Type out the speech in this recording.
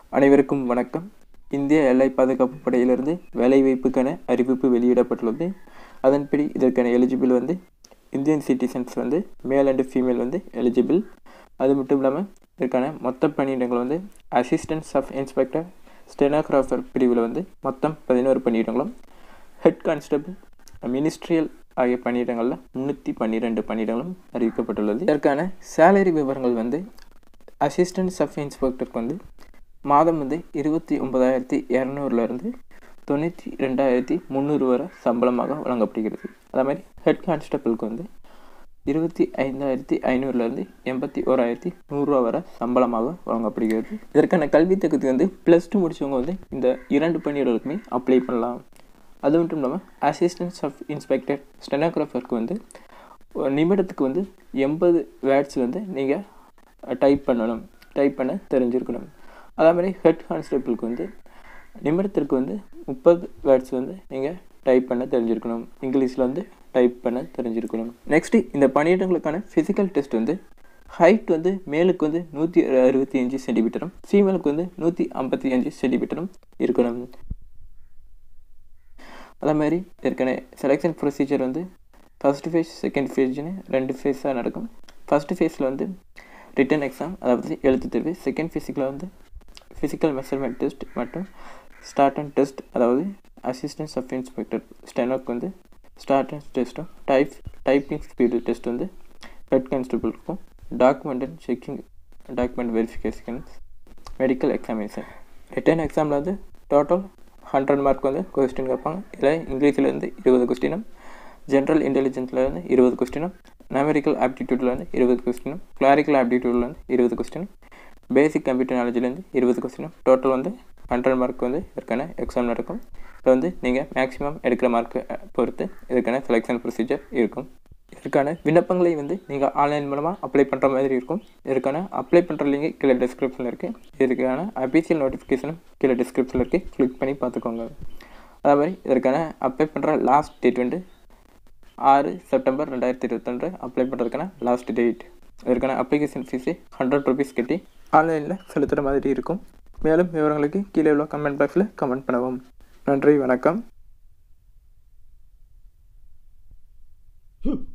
அனைவருக்கும் வணக்கம் இந்திய எல்லை பாதுகாப்பு படையிலிருந்து வேலைவாய்ப்புக்கான அறிவிப்பு வெளியிடப்பட்டுள்ளது அதன்படி இதற்கான எலிஜிபிள் வந்து இந்தியன் சிட்டிசன்ஸ் வந்து மேல் அண்டு ஃபீமேல் வந்து எலிஜிபிள் அது மட்டும் இல்லாமல் இதற்கான மொத்த பணியிடங்கள் வந்து அசிஸ்டன்ஸ் ஆஃப் இன்ஸ்பெக்டர் ஸ்டெனோகிராஃபர் பிரிவில் வந்து மொத்தம் பதினோரு பணியிடங்களும் ஹெட் கான்ஸ்டபிள் மினிஸ்ட்ரியல் ஆகிய பணியிடங்களில் முந்நூற்றி பன்னிரெண்டு பணியிடங்களும் அறிவிக்கப்பட்டுள்ளது இதற்கான சேலரி விவரங்கள் வந்து அசிஸ்டன்ட் சப் இன்ஸ்பெக்டருக்கு வந்து மாதம் வந்து இருபத்தி ஒன்பதாயிரத்தி இரநூறுலேருந்து தொண்ணூற்றி ரெண்டாயிரத்தி முந்நூறு வரை சம்பளமாக வழங்கப்படுகிறது அதே மாதிரி ஹெட் கான்ஸ்டபிளுக்கு வந்து இருபத்தி ஐந்தாயிரத்தி ஐநூறுலேருந்து எண்பத்தி ஓராயிரத்தி நூறுரூவா வரை சம்பளமாக வழங்கப்படுகிறது இதற்கான கல்வி தகுதி வந்து ப்ளஸ் டூ முடித்தவங்க வந்து இந்த இரண்டு பணியிடங்களுக்குமே அப்ளை பண்ணலாம் அது மட்டும் இல்லாமல் அசிஸ்டன்ட் சப் இன்ஸ்பெக்டர் ஸ்டெனோகிராஃபருக்கு வந்து ஒரு நிமிடத்துக்கு வந்து எண்பது வேர்ட்ஸ் வந்து நீங்கள் டைப் பண்ணணும் டைப் பண்ண தெரிஞ்சிருக்கணும் அதே மாதிரி ஹெட் கான்ஸ்டபிளுக்கு வந்து நிமிடத்திற்கு வந்து முப்பது வேர்ட்ஸ் வந்து நீங்கள் டைப் பண்ண தெரிஞ்சிருக்கணும் இங்கிலீஷில் வந்து டைப் பண்ண தெரிஞ்சிருக்கணும் நெக்ஸ்ட்டு இந்த பணியிடங்களுக்கான ஃபிசிக்கல் டெஸ்ட் வந்து ஹைட் வந்து மேலுக்கு வந்து நூற்றி அறுபத்தி அஞ்சு சென்டிமீட்டரும் ஃபீமேலுக்கு வந்து நூற்றி ஐம்பத்தி அஞ்சு சென்டிமீட்டரும் இருக்கணும் அதே மாதிரி ஏற்கனவே செலெக்ஷன் ப்ரொசீஜர் வந்து ஃபஸ்ட்டு ஃபேஸ் செகண்ட் ஃபேஸ்னு ரெண்டு ஃபேஸாக நடக்கும் ஃபஸ்ட்டு ஃபேஸில் வந்து ரிட்டன் எக்ஸாம் அதாவது எழுத்து தேர்வு செகண்ட் ஃபேஸிக்கில் வந்து ஃபிசிக்கல் மெஷர்மெண்ட் டெஸ்ட் மற்றும் ஸ்டார்ட் அண்ட் டெஸ்ட் அதாவது அசிஸ்டன்ட் சப் இன்ஸ்பெக்டர் ஸ்டெனோக்கு வந்து ஸ்டார்ட் அண்ட் டெஸ்ட்டும் டைப் டைப்பிங் ஸ்பீடு டெஸ்ட் வந்து ஹெட் கான்ஸ்டபிளுக்கும் document and checking document verification medical examination written எக்ஸாமில் வந்து டோட்டல் ஹண்ட்ரட் மார்க் வந்து கொஸ்டின் கேட்பாங்க இதில் இங்கிலீஷில் இருந்து இருபது கொஸ்டினும் ஜென்ரல் இன்டெலிஜென்ஸில் இருந்து இருபது கொஸ்டினும் நியூமெரிக்கல் ஆப்டிடியூட்டில் வந்து இருபது கொஸ்டினும் கிளாரிக்கல் ஆப்டிடியூட்டில் வந்து இருபது கொஸ்டினும் பேசிக் கம்ப்யூட்டர் நாலேஜ்லேருந்து இருபது கொஸ்டினும் டோட்டல் வந்து ஹண்ட்ரட் மார்க் வந்து இதற்கான எக்ஸாம் நடக்கும் இப்போ வந்து நீங்கள் மேக்ஸிமம் எடுக்கிற மார்க்கை பொறுத்து இதற்கான செலெக்ஷன் ப்ரொசீஜர் இருக்கும் இதற்கான விண்ணப்பங்களை வந்து நீங்கள் ஆன்லைன் மூலமாக அப்ளை பண்ணுற மாதிரி இருக்கும் இதற்கான அப்ளை பண்ணுற லிங்க் கீழே டிஸ்கிரிப்ஷனில் இருக்குது இதுக்கான அபிஷியல் நோட்டிஃபிகேஷனும் கீழே டிஸ்கிரிப்ஷனில் இருக்குது கிளிக் பண்ணி பார்த்துக்கோங்க அதே மாதிரி இதற்கான அப்ளை பண்ணுற லாஸ்ட் டேட் வந்து ஆறு செப்டம்பர் ரெண்டாயிரத்தி இருபத்தொன்று அப்ளை பண்ணுறதுக்கான லாஸ்ட் டேட் இதற்கான அப்ளிகேஷன் ஃபீஸு ஹண்ட்ரட் ருபீஸ் கட்டி ஆன்லைனில் செலுத்துகிற மாதிரி இருக்கும் மேலும் விவரங்களுக்கு கீழே உள்ள கமெண்ட் பாக்ஸில் கமெண்ட் பண்ணவும் நன்றி வணக்கம்